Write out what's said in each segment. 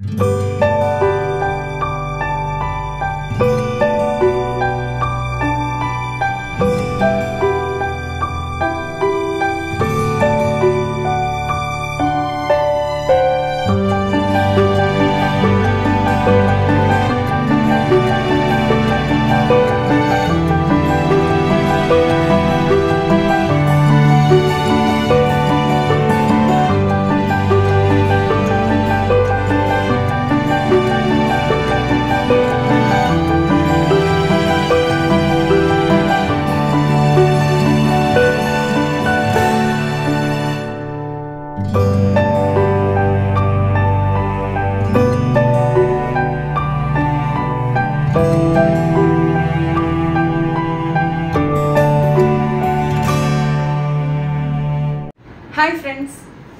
hi friends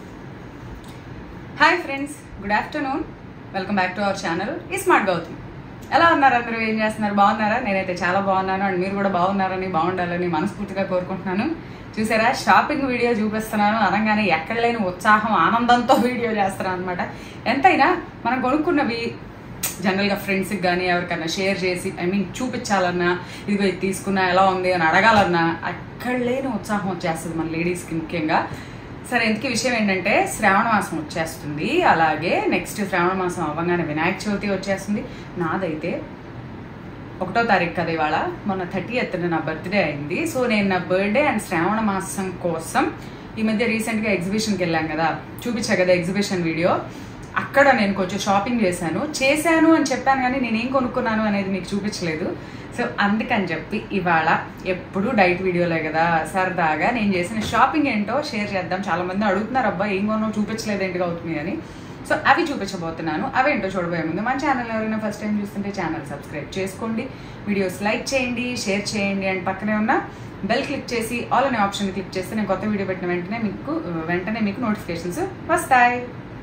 hi friends good afternoon welcome back to our channel ఈ smart Gautam ఎలా ఉన్నారు అందరూ ఏం చేస్తున్నారు బాగున్నారా నేనైతే చాలా బాగున్నాను అండ్ మీరు కూడా బాగున్నారని బాగుండాలని మనస్ఫూర్తిగా కోరుకుంటున్నాను చూసారా షాపింగ్ వీడియో చూపిస్తున్నాను అనగానే ఎక్కడ లేని ఉత్సాహం ఆనందంతో వీడియో చేస్తున్నాను అనమాట ఎంతైనా మనం కొనుక్కున్నవి జనరల్గా ఫ్రెండ్స్కి కానీ ఎవరికైనా షేర్ చేసి ఐ మీన్ చూపించాలన్నా ఇదిగో ఇది తీసుకున్నా ఎలా ఉంది అని అడగాలన్నా అక్కడ లేని ఉత్సాహం వచ్చేస్తుంది మన లేడీస్కి ముఖ్యంగా సరే ఎందుకు విషయం ఏంటంటే శ్రావణ మాసం వచ్చేస్తుంది అలాగే నెక్స్ట్ శ్రావణ మాసం అవ్వగానే వినాయక చవితి వచ్చేస్తుంది నాదైతే ఒకటో తారీఖు కదా ఇవాళ మొన్న థర్టీ ఎత్తున నా బర్త్డే అయింది సో నేను నా బర్త్డే అండ్ శ్రావణ మాసం కోసం ఈ మధ్య రీసెంట్గా ఎగ్జిబిషన్కి వెళ్ళాం కదా చూపించా కదా ఎగ్జిబిషన్ వీడియో అక్కడ నేను కొంచెం షాపింగ్ చేశాను చేశాను అని చెప్పాను కానీ నేను ఏం కొనుక్కున్నాను అనేది మీకు చూపించలేదు సో అందుకని చెప్పి ఇవాళ ఎప్పుడు డైట్ వీడియోలే కదా సరదాగా నేను చేసిన షాపింగ్ ఏంటో షేర్ చేద్దాం చాలా మంది అడుగుతున్నారు అబ్బా ఏం కొన్నావు చూపించలేదు ఏంటిగా అవుతుంది అని సో అవి చూపించబోతున్నాను అవేంటో చూడబోయే ముందు మన ఛానల్ ఎవరైనా ఫస్ట్ టైం చూస్తుంటే ఛానల్ సబ్స్క్రైబ్ చేసుకోండి వీడియోస్ లైక్ చేయండి షేర్ చేయండి అండ్ పక్కనే ఉన్న బెల్ క్లిక్ చేసి ఆల్ అనే ఆప్షన్ క్లిక్ చేస్తే నేను కొత్త వీడియో పెట్టిన వెంటనే మీకు వెంటనే మీకు నోటిఫికేషన్స్ వస్తాయి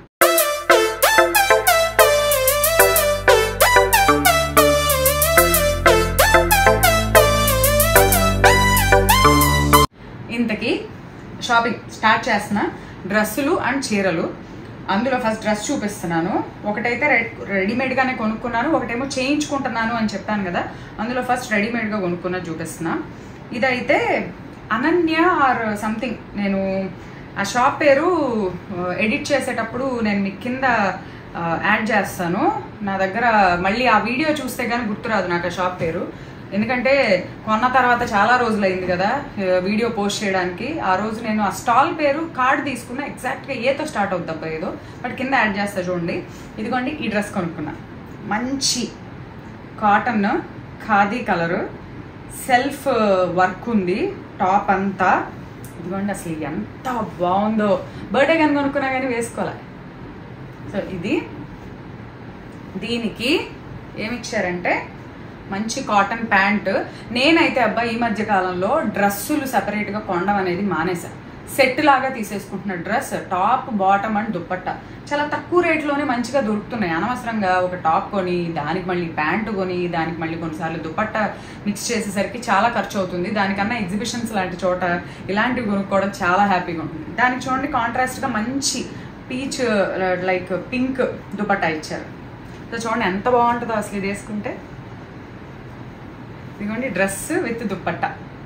ఇంతకీ షాపింగ్ స్టార్ట్ చేస్తున్నా డ్రెస్సులు అండ్ చీరలు అందులో ఫస్ట్ డ్రెస్ చూపిస్తున్నాను ఒకటైతే రెడీమేడ్గానే కొనుక్కున్నాను ఒకటేమో చేయించుకుంటున్నాను అని చెప్పాను కదా అందులో ఫస్ట్ రెడీమేడ్గా కొనుక్కున్నా చూపిస్తున్నా ఇదైతే అనన్య ఆర్ సంథింగ్ నేను ఆ షాప్ పేరు ఎడిట్ చేసేటప్పుడు నేను మీకు కింద యాడ్ చేస్తాను నా దగ్గర మళ్ళీ ఆ వీడియో చూస్తే కానీ గుర్తురాదు నాకు ఆ షాప్ పేరు ఎందుకంటే కొన్న తర్వాత చాలా రోజులు అయింది కదా వీడియో పోస్ట్ చేయడానికి ఆ రోజు నేను ఆ స్టాల్ పేరు కార్డ్ తీసుకున్నా ఎగ్జాక్ట్గా ఏతో స్టార్ట్ అవుద్ది అబ్బా ఏదో బట్ కింద యాడ్ చేస్తా చూడండి ఇదిగోండి ఈ డ్రెస్ కొనుక్కున్నా మంచి cotton khadi colour self work ఉంది టాప్ అంతా ఇదిగోండి అసలు ఎంత బాగుందో బర్త్డే కానీ కొనుక్కున్నా కానీ వేసుకోవాలి సో ఇది దీనికి ఏమిచ్చారంటే మంచి కాటన్ ప్యాంట్ నేనైతే అబ్బా ఈ మధ్య కాలంలో డ్రెస్సులు సపరేట్గా కొనడం అనేది మానేసా సెట్ లాగా తీసేసుకుంటున్న dress top bottom and dupatta చాలా తక్కువ రేట్లోనే మంచిగా దొరుకుతున్నాయి అనవసరంగా ఒక టాప్ కొని దానికి మళ్ళీ ప్యాంటు కొని దానికి మళ్ళీ కొన్నిసార్లు దుప్పట్ట మిక్స్ చేసేసరికి చాలా ఖర్చు అవుతుంది దానికన్నా ఎగ్జిబిషన్స్ లాంటి చోట ఇలాంటివి కొనుక్కోవడం చాలా హ్యాపీగా ఉంటుంది దానికి చూడండి కాంట్రాస్ట్గా మంచి పీచ్ లైక్ పింక్ దుపట్టా ఇచ్చారు సో చూడండి ఎంత బాగుంటుందో అసలు ఇది వేసుకుంటే ఇదిగోండి డ్రెస్ విత్ దుప్పట్ట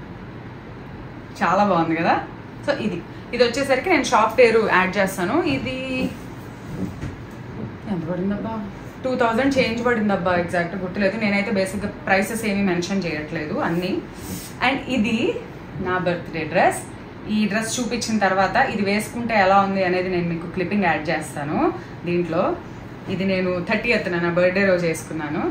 చాలా బాగుంది కదా సో ఇది ఇది వచ్చేసరికి నేను షాప్ పేరు యాడ్ చేస్తాను ఇది ఎంత పడిందబ్బా టూ థౌజండ్ చేంజ్ పడిందబ్బా ఎగ్జాక్ట్ గుర్తులేదు నేనైతే బేసిక్గా ప్రైసెస్ ఏమీ మెన్షన్ చేయట్లేదు అన్నీ అండ్ ఇది నా బర్త్డే డ్రెస్ ఈ డ్రెస్ చూపించిన తర్వాత ఇది వేసుకుంటే ఎలా ఉంది అనేది నేను మీకు క్లిప్పింగ్ యాడ్ చేస్తాను దీంట్లో ఇది నేను థర్టీ ఎత్తున నా బర్త్డే రోజు వేసుకున్నాను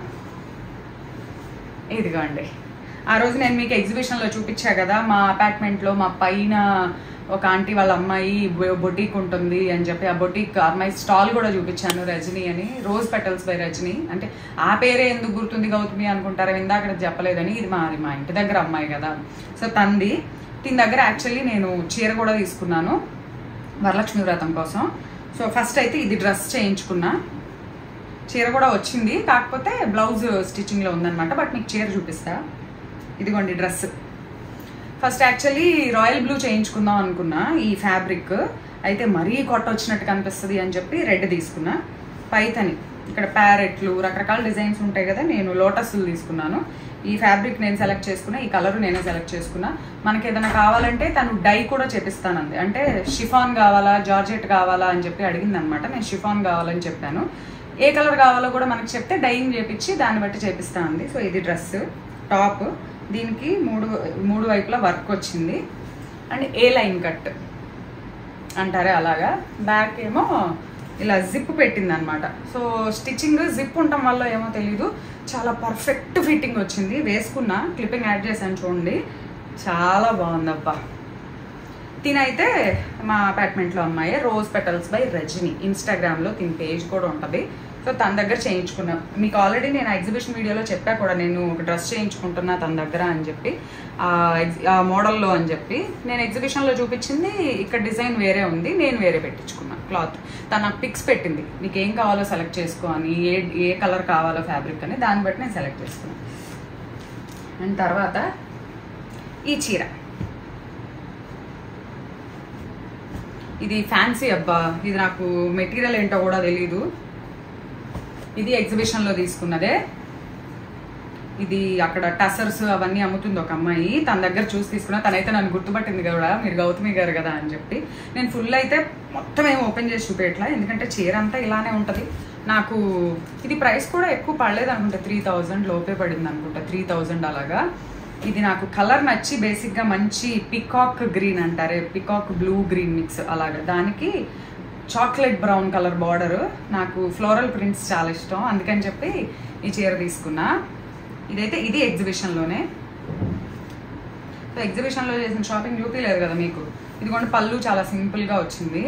ఇదిగోండి ఆ రోజు నేను మీకు ఎగ్జిబిషన్లో చూపించా కదా మా అపార్ట్మెంట్లో మా పైన ఒక ఆంటీ వాళ్ళ అమ్మాయి బొటీక్ ఉంటుంది అని చెప్పి ఆ బొటీక్ అమ్మాయి స్టాల్ కూడా చూపించాను రజనీ అని రోజ్ పెటల్స్ బై రజనీ అంటే ఆ పేరే ఎందుకు గుర్తుంది గౌతమి అనుకుంటారు ఇందాక చెప్పలేదని ఇది మా మా ఇంటి దగ్గర అమ్మాయి కదా సో తంది దీని దగ్గర యాక్చువల్లీ నేను చీర కూడా తీసుకున్నాను వరలక్ష్మి వ్రతం కోసం సో ఫస్ట్ అయితే ఇది డ్రెస్ చేయించుకున్నా చీర కూడా వచ్చింది కాకపోతే బ్లౌజ్ స్టిచ్చింగ్లో ఉందన్నమాట బట్ మీకు చీర చూపిస్తా ఇదిగోండి dress first actually royal blue చేయించుకుందాం అనుకున్నా ఈ ఫ్యాబ్రిక్ అయితే మరీ కొట్ట వచ్చినట్టు కనిపిస్తుంది అని చెప్పి రెడ్ తీసుకున్నా పైతని ఇక్కడ ప్యారెట్లు రకరకాల డిజైన్స్ ఉంటాయి కదా నేను లోటస్లు తీసుకున్నాను ఈ ఫ్యాబ్రిక్ నేను సెలెక్ట్ చేసుకున్నా ఈ కలర్ నేనే సెలెక్ట్ చేసుకున్నా మనకి ఏదైనా కావాలంటే తను డై కూడా చేపిస్తానంది అంటే షిఫాన్ కావాలా జార్జెట్ కావాలా అని చెప్పి అడిగింది అనమాట నేను షిఫాన్ కావాలని చెప్పాను ఏ కలర్ కావాలో కూడా మనకి చెప్తే డైయింగ్ చేపించి దాన్ని బట్టి చేపిస్తా అంది సో ఇది డ్రెస్ టాప్ దీనికి మూడు మూడు వైపులా వర్క్ వచ్చింది అండ్ ఏ లైన్ కట్ అంటారే అలాగా బ్యాక్ ఏమో ఇలా జిప్ పెట్టింది అనమాట సో స్టిచ్చింగ్ జిప్ ఉండటం వల్ల ఏమో తెలీదు చాలా పర్ఫెక్ట్ ఫిట్టింగ్ వచ్చింది వేసుకున్నా క్లిప్పింగ్ యాడ్ చేశాను చూడండి చాలా బాగుందబ్బా తినైతే మా అపార్ట్మెంట్లో అమ్మాయి రోజ్ పెటల్స్ బై రజని ఇన్స్టాగ్రామ్లో తిని పేజ్ కూడా ఉంటుంది సో తన దగ్గర చేయించుకున్నా మీకు ఆల్రెడీ నేను ఎగ్జిబిషన్ వీడియోలో చెప్పా కూడా నేను ఒక డ్రెస్ చేయించుకుంటున్నా తన దగ్గర అని చెప్పి ఆ ఎగ్జి- ఆ మోడల్లో అని చెప్పి నేను ఎగ్జిబిషన్లో చూపించింది ఇక్కడ డిజైన్ వేరే ఉంది నేను వేరే పెట్టించుకున్నా క్లాత్ తన పిక్స్ పెట్టింది నీకు ఏం కావాలో సెలెక్ట్ చేసుకో అని ఏ ఏ కలర్ కావాలో ఫ్యాబ్రిక్ అని దాన్ని బట్టి నేను సెలెక్ట్ చేసుకున్నాను అండ్ తర్వాత ఈ చీర ఇది ఫ్యాన్సీ అబ్బా ఇది నాకు మెటీరియల్ ఏంటో కూడా తెలీదు ఇది ఎగ్జిబిషన్లో తీసుకున్నదే ఇది అక్కడ టసర్స్ అవన్నీ అమ్ముతుంది ఒక అమ్మాయి తన దగ్గర చూసి తీసుకున్నా తనైతే నన్ను గుర్తుపట్టింది కూడా మీరు గౌతమి గారు కదా అని చెప్పి నేను ఫుల్ అయితే మొత్తం ఏం ఓపెన్ చేసి చూపేయట్లా ఎందుకంటే చీర అంతా ఇలానే ఉంటుంది నాకు ఇది ప్రైస్ కూడా ఎక్కువ పడలేదు అనుకుంటా త్రీ థౌజండ్ లోపే పడింది అనుకుంటా త్రీ థౌజండ్ అలాగా ఇది నాకు కలర్ నచ్చి బేసిక్గా మంచి పికాక్ గ్రీన్ అంటారే పికాక్ బ్లూ గ్రీన్ మిక్స్ అలాగా దానికి చాక్లెట్ బ్రౌన్ కలర్ బార్డర్ నాకు ఫ్లోరల్ ప్రింట్స్ చాలా ఇష్టం అందుకని చెప్పి ఈ చీర తీసుకున్నా ఇదైతే ఇది ఎగ్జిబిషన్లోనే సో ఎగ్జిబిషన్లో చేసిన షాపింగ్ చూపించలేదు కదా మీకు ఇదిగోండి పళ్ళు చాలా సింపుల్గా వచ్చింది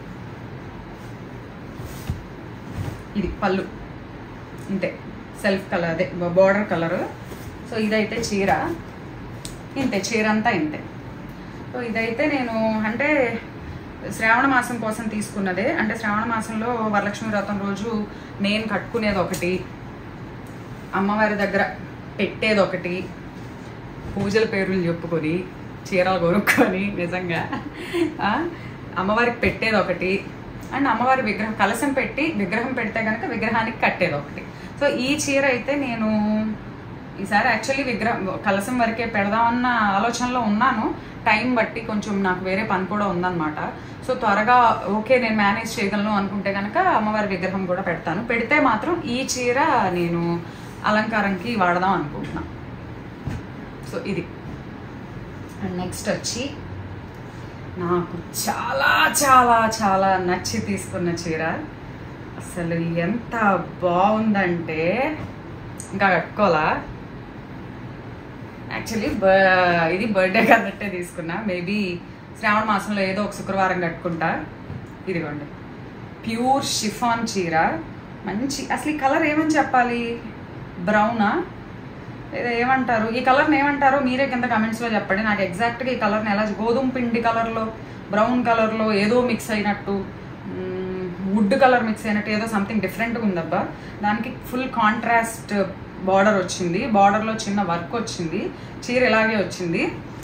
ఇది పళ్ళు ఇంతే సెల్ఫ్ కలర్ అదే బార్డర్ కలర్ సో ఇదైతే చీర ఇంతే చీర అంతా ఇంతే సో ఇదైతే నేను అంటే శ్రావణ మాసం కోసం తీసుకున్నదే అంటే శ్రావణ మాసంలో వరలక్ష్మి వ్రతం రోజు నేను కట్టుకునేది ఒకటి అమ్మవారి దగ్గర పెట్టేది ఒకటి పూజల పేర్లు చెప్పుకొని చీరలు కొనుక్కొని నిజంగా ఆ, అమ్మవారికి పెట్టేది ఒకటి అండ్ అమ్మవారి విగ్రహం కలశం పెట్టి విగ్రహం పెడితే కనుక విగ్రహానికి కట్టేది ఒకటి సో ఈ చీర అయితే నేను ఈసారి యాక్చువల్లీ విగ్రహం కలశం వరకే పెడదామన్న ఆలోచనలో ఉన్నాను టైం బట్టి కొంచెం నాకు వేరే పని కూడా ఉందన్నమాట సో త్వరగా ఓకే నేను మేనేజ్ చేయగలను అనుకుంటే కనుక అమ్మవారి విగ్రహం కూడా పెడతాను పెడితే మాత్రం ఈ చీర నేను అలంకారంకి వాడదాం అనుకుంటున్నా సో ఇది అండ్ నెక్స్ట్ వచ్చి నాకు చాలా చాలా చాలా నచ్చి తీసుకున్న చీర అసలు ఎంత బాగుందంటే ఇంకా కట్టుకోవాలా యాక్చువల్లీ ఇది బర్త్డే కన్నట్టే తీసుకున్నా మేబీ శ్రావణ మాసంలో ఏదో ఒక శుక్రవారం కట్టుకుంటా ఇదిగోండి ప్యూర్ షిఫాన్ చీర మంచి అసలు ఈ కలర్ ఏమని చెప్పాలి బ్రౌనా లేదా ఏమంటారు ఈ కలర్ని ఏమంటారో మీరే కింద కమెంట్స్లో చెప్పండి నాకు ఎగ్జాక్ట్గా ఈ కలర్ని ఎలా గోధుమ పిండి కలర్లో బ్రౌన్ కలర్లో ఏదో మిక్స్ అయినట్టు వుడ్ కలర్ మిక్స్ అయినట్టు ఏదో సంథింగ్ డిఫరెంట్గా ఉందబ్బా దానికి ఫుల్ కాంట్రాస్ట్ బార్డర్ వచ్చింది బార్డర్లో చిన్న వర్క్ వచ్చింది చీర ఇలాగే వచ్చింది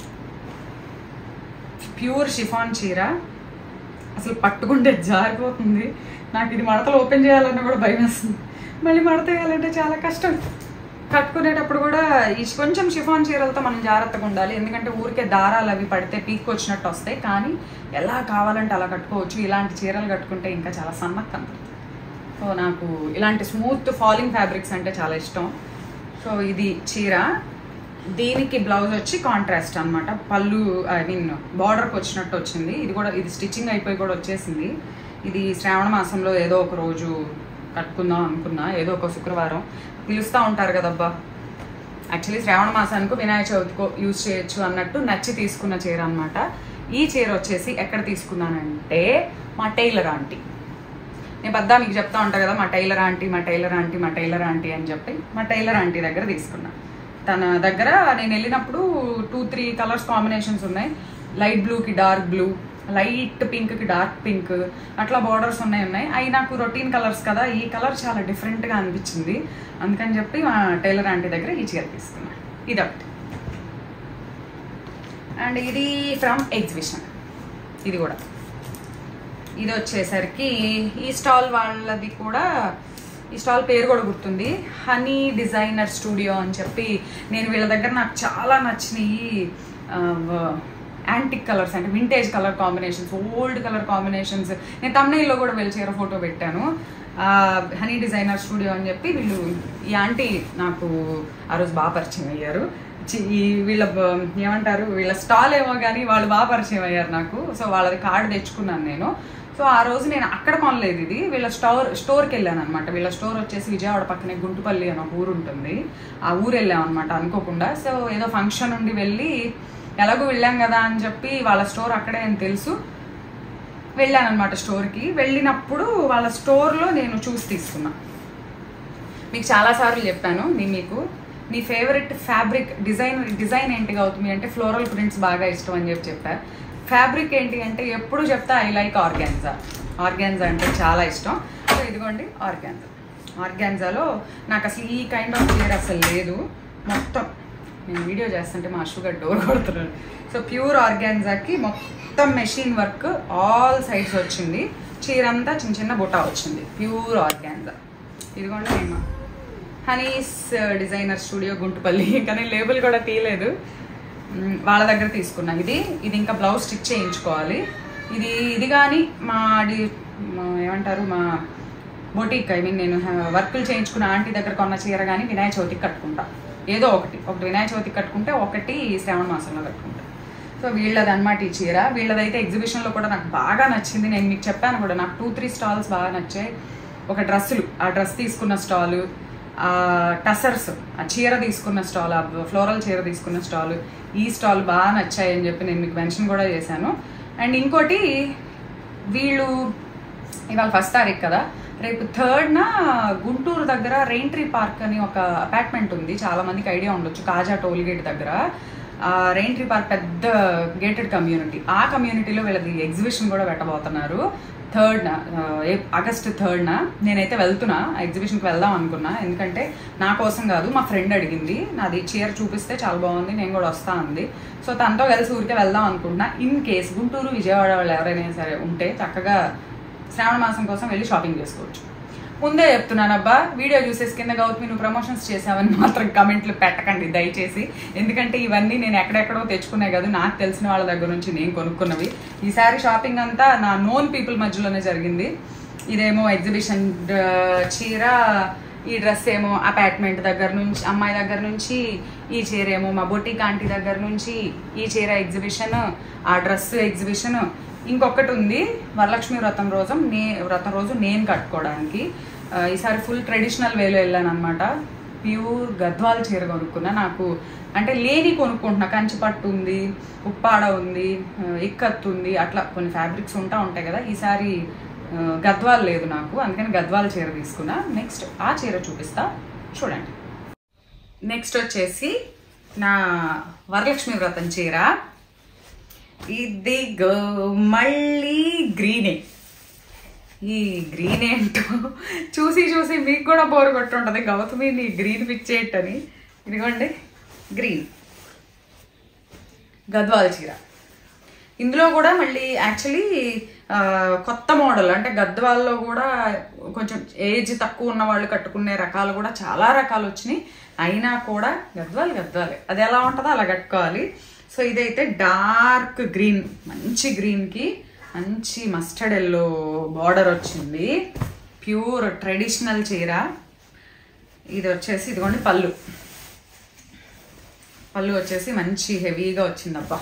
ప్యూర్ షిఫాన్ చీర అసలు పట్టుకుంటే జారిపోతుంది నాకు ఇది మడతలు ఓపెన్ చేయాలన్నా కూడా భయం వేస్తుంది మళ్ళీ మడత వేయాలంటే చాలా కష్టం కట్టుకునేటప్పుడు కూడా ఈ కొంచెం షిఫాన్ చీరలతో మనం జాగ్రత్తగా ఉండాలి ఎందుకంటే ఊరికే దారాలు అవి పడితే పీక్ వచ్చినట్టు వస్తాయి కానీ ఎలా కావాలంటే అలా కట్టుకోవచ్చు ఇలాంటి చీరలు కట్టుకుంటే ఇంకా చాలా సన్నగా కనపడుతుంది సో నాకు ఇలాంటి స్మూత్ ఫాలింగ్ ఫ్యాబ్రిక్స్ అంటే చాలా ఇష్టం సో ఇది చీర దీనికి బ్లౌజ్ వచ్చి కాంట్రాస్ట్ అన్నమాట పళ్ళు ఐ మీన్ బార్డర్కి వచ్చినట్టు వచ్చింది ఇది కూడా ఇది స్టిచ్చింగ్ అయిపోయి కూడా వచ్చేసింది ఇది శ్రావణ మాసంలో ఏదో ఒక రోజు కట్టుకుందాం అనుకున్నా ఏదో ఒక శుక్రవారం పిలుస్తూ ఉంటారు కదబ్బా యాక్చువల్లీ శ్రావణ మాసానికి వినాయక చవితికో యూజ్ చేయొచ్చు అన్నట్టు నచ్చి తీసుకున్న చీర అన్నమాట ఈ చీర వచ్చేసి ఎక్కడ తీసుకున్నానంటే మా టైలర్ ఆంటీ నేను పద్దా మీకు చెప్తా ఉంటా కదా మా టైలర్ ఆంటీ మా టైలర్ ఆంటీ మా టైలర్ ఆంటీ అని చెప్పి మా టైలర్ ఆంటీ దగ్గర తీసుకున్నా తన దగ్గర నేను వెళ్ళినప్పుడు టూ త్రీ కలర్స్ కాంబినేషన్స్ ఉన్నాయి లైట్ బ్లూకి డార్క్ బ్లూ లైట్ పింక్కి డార్క్ పింక్ అట్లా బార్డర్స్ ఉన్నాయి ఉన్నాయి అవి నాకు రొటీన్ కలర్స్ కదా ఈ కలర్ చాలా డిఫరెంట్గా అనిపించింది అందుకని చెప్పి మా టైలర్ ఆంటీ దగ్గర ఈ చీర తీసుకున్నా ఇదొకటి అండ్ ఇది ఫ్రమ్ ఎగ్జిబిషన్ ఇది కూడా ఇది వచ్చేసరికి ఈ స్టాల్ వాళ్ళది కూడా ఈ స్టాల్ పేరు కూడా గుర్తుంది హనీ డిజైనర్ స్టూడియో అని చెప్పి నేను వీళ్ళ దగ్గర నాకు చాలా నచ్చినాయి యాంటిక్ కలర్స్ అంటే vintage colour combinations old colour combinations నేను తమిళలో కూడా వీళ్ళ చీర ఫోటో పెట్టాను హనీ డిజైనర్ స్టూడియో అని చెప్పి వీళ్ళు ఈ ఆంటీ నాకు ఆ రోజు బాగా పరిచయం అయ్యారు చి- ఈ వీళ్ళ బ- ఏమంటారు వీళ్ళ స్టాల్ ఏమో కానీ వాళ్ళు బాగా పరిచయం అయ్యారు నాకు సో వాళ్ళది కార్డు తెచ్చుకున్నాను నేను సో ఆ రోజు నేను అక్కడ కొనలేదు ఇది వీళ్ళ స్టోర్ స్టోర్కి వెళ్ళాను అనమాట వీళ్ళ స్టోర్ వచ్చేసి విజయవాడ పక్కనే గుంటుపల్లి అని ఒక ఊరు ఉంటుంది ఆ ఊరు వెళ్ళాం అనమాట అనుకోకుండా సో ఏదో ఫంక్షన్ ఉండి వెళ్ళి ఎలాగో వెళ్ళాం కదా అని చెప్పి వాళ్ళ స్టోర్ అక్కడే అని తెలుసు వెళ్ళాను అనమాట స్టోర్కి వెళ్ళినప్పుడు వాళ్ళ స్టోర్లో నేను చూసి తీసుకున్నా మీకు చాలాసార్లు చెప్పాను నేను మీకు నీ ఫేవరెట్ ఫ్యాబ్రిక్ డిజైన్ డిజైన్ ఏంటిగా అవుతుంది అంటే ఫ్లోరల్ ప్రింట్స్ బాగా ఇష్టం అని చెప్పి చెప్పా ఫ్యాబ్రిక్ ఏంటి అంటే ఎప్పుడు చెప్తా ఐ లైక్ ఆర్గాన్జా ఆర్గాన్జా అంటే చాలా ఇష్టం సో ఇదిగోండి ఆర్గాన్జా ఆర్గాన్జాలో నాకు అసలు ఈ కైండ్ ఆఫ్ క్లియర్ అసలు లేదు మొత్తం నేను వీడియో చేస్తుంటే మా షుగర్ డోర్ కొడుతున్నాడు సో ప్యూర్ ఆర్గాన్జాకి మొత్తం మెషిన్ వర్క్ ఆల్ సైడ్స్ వచ్చింది చీర అంతా చిన్న చిన్న బుటా వచ్చింది ప్యూర్ ఆర్గాన్జా ఇదిగోండి నేను హనీస్ డిజైనర్ స్టూడియో గుంటుపల్లి కానీ లేబుల్ కూడా తీయలేదు మ్, వాళ్ళ దగ్గర తీసుకున్నా ఇది ఇది ఇంకా బ్లౌజ్ స్టిచ్ చేయించుకోవాలి ఇది ఇది కానీ మా డి- మా ఏమంటారు మా బొటిక్ ఐ మీన్ నేను వర్కులు చేయించుకున్న ఆంటీ దగ్గర కొన్న చీర కానీ వినాయక చవితికి కట్టుకుంటా ఏదో ఒకటి ఒకటి వినాయక చవితికి కట్టుకుంటే ఒకటి శ్రావణ మాసంలో కట్టుకుంటా సో వీళ్ళది అనమాట ఈ చీర వీళ్ళదైతే ఎగ్జిబిషన్లో కూడా నాకు బాగా నచ్చింది నేను మీకు చెప్పాను కూడా నాకు టూ త్రీ స్టాల్స్ బాగా నచ్చాయి ఒక డ్రెస్సులు ఆ డ్రెస్ తీసుకున్న స్టాలు ఆ టసర్స్ ఆ చీర తీసుకున్న స్టాల్ ఆ ఫ్లోరల్ చీర తీసుకున్న స్టాల్ ఈ స్టాల్ బాగా నచ్చాయి అని చెప్పి నేను మీకు మెన్షన్ కూడా చేశాను అండ్ ఇంకోటి వీళ్ళు ఇవాళ ఫస్ట్ తారీఖు కదా రేపు థర్డ్న గుంటూరు దగ్గర రెయిన్ ట్రీ పార్క్ అని ఒక అపార్ట్మెంట్ ఉంది చాలా మందికి ఐడియా ఉండొచ్చు కాజా టోల్ గేట్ దగ్గర ఆ రెయిన్ ట్రీ పార్క్ పెద్ద గేటెడ్ కమ్యూనిటీ ఆ కమ్యూనిటీలో వీళ్ళది ఎగ్జిబిషన్ కూడా పెట్టబోతున్నారు థర్డ్న ఆగస్ట్ థర్డ్న నేనైతే వెళ్తున్నా ఆ ఎగ్జిబిషన్కి వెళ్దాం అనుకున్నా ఎందుకంటే నా కోసం కాదు మా ఫ్రెండ్ అడిగింది నాది చీర చూపిస్తే చాలా బాగుంది నేను కూడా వస్తా అంది సో తనతో కలిసి ఊరికే వెళ్దాం అనుకుంటున్నా ఇన్ కేస్ గుంటూరు విజయవాడ వాళ్ళు ఎవరైనా సరే ఉంటే చక్కగా శ్రావణ మాసం కోసం వెళ్ళి షాపింగ్ చేసుకోవచ్చు ముందే చెప్తున్నాను అబ్బా వీడియో చూసేసి కింద గౌతమి నువ్వు ప్రమోషన్స్ చేసావని మాత్రం కమెంట్లు పెట్టకండి దయచేసి ఎందుకంటే ఇవన్నీ నేను ఎక్కడెక్కడో తెచ్చుకునే కాదు నాకు తెలిసిన వాళ్ళ దగ్గర నుంచి నేను కొనుక్కున్నవి ఈసారి షాపింగ్ అంతా నా నోన్ పీపుల్ మధ్యలోనే జరిగింది ఇదేమో ఎగ్జిబిషన్ చీర ఈ డ్రెస్ ఏమో అపార్ట్మెంట్ దగ్గర నుంచి అమ్మాయి దగ్గర నుంచి ఈ చీర ఏమో మా బొటిక్ ఆంటీ దగ్గర నుంచి ఈ చీర ఎగ్జిబిషన్ ఆ డ్రెస్ ఎగ్జిబిషన్ ఇంకొకటి ఉంది వరలక్ష్మి వ్రతం రోజు నే వ్రతం రోజు నేను కట్టుకోవడానికి ఆ, ఈసారి ఫుల్ ట్రెడిషనల్ వేలో వెళ్ళాను అనమాట ప్యూర్ గద్వాల్ చీర కొనుక్కున్నా నాకు అంటే లేని కొనుక్కుంటున్నా కంచి పట్టు ఉంది ఉప్పాడ ఉంది ఆ, ఇక్కత్ ఉంది అట్లా కొన్ని ఫ్యాబ్రిక్స్ ఉంటా ఉంటాయి కదా ఈసారి ఆ, గద్వాల్ లేదు నాకు అందుకని గద్వాల్ చీర తీసుకున్నా నెక్స్ట్ ఆ చీర చూపిస్తా చూడండి నెక్స్ట్ వచ్చేసి నా వరలక్ష్మి వ్రతం చీర ఇది మళ్ళీ గ్రీనే ఈ గ్రీన్ ఏంటో చూసి చూసి మీకు కూడా బోర్ కొట్టుంటది గౌతమి నీ గ్రీన్ పిక్ చేయటని ఇదిగోండి గ్రీన్ గద్వాల చీర ఇందులో కూడా మళ్ళీ యాక్చువల్లీ కొత్త మోడల్ అంటే గద్వాల్లో కూడా కొంచెం ఏజ్ తక్కువ ఉన్న వాళ్ళు కట్టుకునే రకాలు కూడా చాలా రకాలు వచ్చినాయి అయినా కూడా గద్వాలు గద్వాలే అది ఎలా ఉంటుందో అలా కట్టుకోవాలి సో ఇదైతే డార్క్ గ్రీన్ మంచి గ్రీన్కి మంచి మస్టర్డ్ ఎల్లో బార్డర్ వచ్చింది ప్యూర్ ట్రెడిషనల్ చీర ఇది వచ్చేసి ఇదిగోండి పళ్ళు పళ్ళు వచ్చేసి మంచి హెవీగా వచ్చిందబ్బా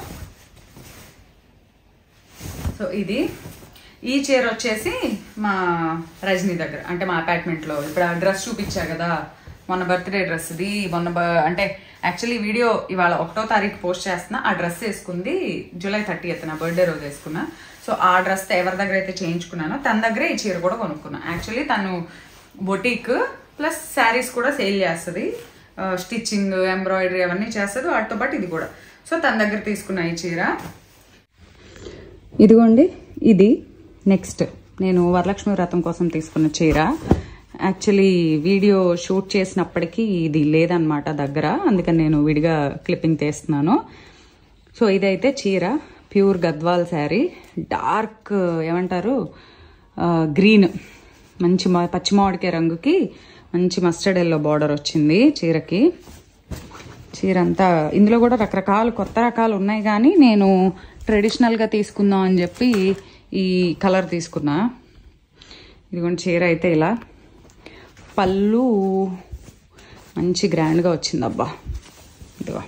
సో ఇది ఈ చీర వచ్చేసి మా రజనీ దగ్గర అంటే మా అపార్ట్మెంట్లో ఇప్పుడు ఆ డ్రెస్ చూపించా కదా మొన్న బర్త్డే డ్రెస్ ఇది మొన్న బ- అంటే యాక్చువల్లీ వీడియో ఇవాళ ఒకటో తారీఖు పోస్ట్ చేస్తున్నా ఆ డ్రెస్ వేసుకుంది జూలై థర్టీ నా బర్త్డే రోజు వేసుకున్నా సో ఆ డ్రెస్ ఎవరి దగ్గర అయితే చేయించుకున్నానో తన దగ్గరే ఈ చీర కూడా కొనుక్కున్నా యాక్చువల్లీ తను బొటిక్ ప్లస్ శారీస్ కూడా సేల్ చేస్తుంది స్టిచ్చింగ్ ఎంబ్రాయిడరీ అవన్నీ చేస్తుంది వాటితో పాటు ఇది కూడా సో తన దగ్గర తీసుకున్న ఈ చీర ఇదిగోండి ఇది నెక్స్ట్ నేను వరలక్ష్మి వ్రతం కోసం తీసుకున్న చీర యాక్చువల్లీ వీడియో షూట్ చేసినప్పటికీ ఇది లేదనమాట దగ్గర అందుకని నేను విడిగా క్లిప్పింగ్ తీస్తున్నాను సో ఇదైతే చీర ప్యూర్ గద్వాల్ శారీ డార్క్ ఏమంటారు గ్రీన్ మంచి మా పచ్చి మామిడికాయ రంగుకి మంచి మస్టర్డ్ ఎల్లో బార్డర్ వచ్చింది చీరకి చీర అంతా ఇందులో కూడా రకరకాలు కొత్త రకాలు ఉన్నాయి కానీ నేను ట్రెడిషనల్గా తీసుకుందాం అని చెప్పి ఈ కలర్ తీసుకున్నా ఇదిగోండి చీర అయితే ఇలా పళ్ళు మంచి గ్రాండ్గా వచ్చింది అబ్బా ఇదిగో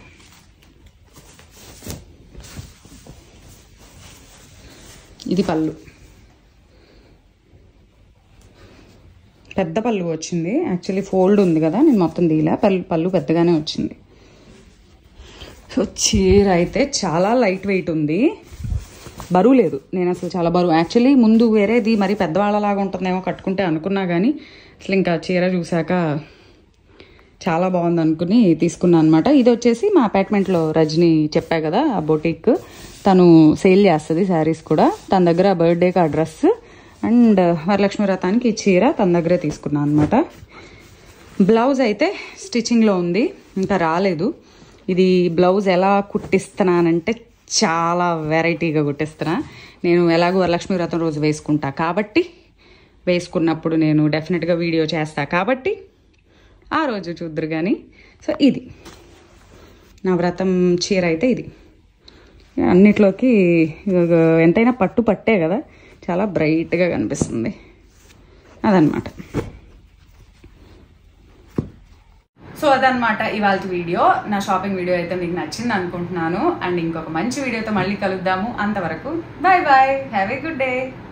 ఇది పళ్ళు పెద్ద పళ్ళు వచ్చింది యాక్చువల్లీ ఫోల్డ్ ఉంది కదా నేను మొత్తం తీయలే పళ్ళు పళ్ళు పెద్దగానే వచ్చింది సో చీర అయితే చాలా లైట్ వెయిట్ ఉంది బరువు లేదు నేను అసలు చాలా బరువు యాక్చువల్లీ ముందు వేరేది మరి పెద్దవాళ్ళలాగా ఉంటుందేమో కట్టుకుంటే అనుకున్నా కానీ అసలు ఇంకా చీర చూశాక చాలా బాగుంది అనుకుని తీసుకున్నాను అనమాట ఇది వచ్చేసి మా అపార్ట్మెంట్లో రజని చెప్పా కదా ఆ బొటిక్ తను సేల్ చేస్తుంది శారీస్ కూడా తన దగ్గర బర్త్డేకి ఆ డ్రెస్ అండ్ వరలక్ష్మి వ్రతానికి ఈ చీర తన దగ్గరే తీసుకున్నాను అనమాట బ్లౌజ్ అయితే స్టిచ్చింగ్లో ఉంది ఇంకా రాలేదు ఇది బ్లౌజ్ ఎలా కుట్టిస్తున్నానంటే చాలా వెరైటీగా కుట్టిస్తున్నా నేను ఎలాగో వరలక్ష్మి వ్రతం రోజు వేసుకుంటా కాబట్టి వేసుకున్నప్పుడు నేను డెఫినెట్గా వీడియో చేస్తా కాబట్టి ఆ రోజు చూద్దరు కానీ సో ఇది నా వ్రతం చీర అయితే ఇది అన్నిట్లోకి ఇగ ఎంతైనా పట్టు పట్టే కదా చాలా బ్రైట్గా కనిపిస్తుంది అదనమాట సో అదనమాట ఇవాళ వీడియో నా షాపింగ్ వీడియో అయితే మీకు నచ్చింది అనుకుంటున్నాను అండ్ ఇంకొక మంచి వీడియోతో మళ్ళీ కలుద్దాము అంతవరకు bye bye have a good day